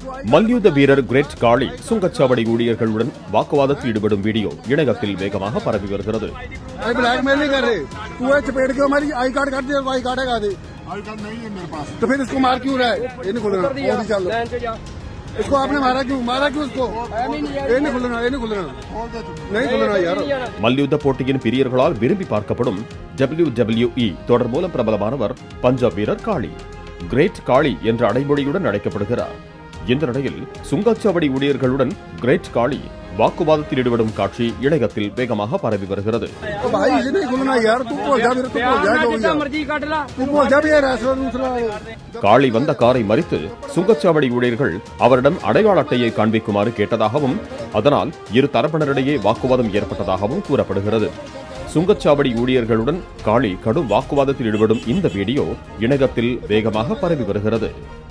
மல்யுத்த வீரர் கிரேட் காளி சுங்கச்சாவடி ஊழியர்களுடன் வாக்குவாதத்தில் ஈடுபடும் வீடியோ இணையத்தில் வேகமாக பரவி வருகிறது अरे ब्लैकमेल नहीं कर रहे तू है चपेट के हमारी आई कार्ड काट दे आई कार्ड है का दे आई कार्ड नहीं है मेरे पास तो फिर इसको मार क्यों रहा है ये नहीं खुलना और ही चल इसको आपने मारा क्यों मारा क्यों इसको ये नहीं खुलना ये नहीं खुलना खोल दे तू नहीं खुलना यार மல்யுத்த போட்டியின் பிரியர்களால் விரும்பி பார்க்கப்படும் WWE தொடர் மூலம் பிரபலமானவர் பஞ்சாப் வீரர் காளி கிரேட் காளி என்ற அடைமொழியுடன் அழைக்கப்படுகிறார் இந்த நிலையில் சுங்கச்சாவடி ஊழியர்களுடன் கிரேட் காளி வாக்குவாதத்தில் ஈடுபடும் காட்சி இணையத்தில் வேகமாக பரவி வருகிறது तो भाई ये नहीं खुलना यार तू बोल जा मेरे तू बोल जा जो भी है। मर्जी काट ला तू बोल जा भी यार ऐसा दूसरा காளி வந்த காரை மறித்து சுங்கச்சாவடி ஊழியர்கள் அவரிடம் அடையாள அட்டையை காண்பிக்குமாறு கேட்டதாகவும் அதனால் இரு தரப்பினரிடையே வாக்குவாதம் ஏற்பட்டதாகவும் கூறப்படுகிறது சுங்கச்சாவடி ஊழியர்களுடன் காளி கடும் வாக்குவாதத்தில் ஈடுபடும் இந்த வீடியோ இணையத்தில் வேகமாக பரவி வருகிறது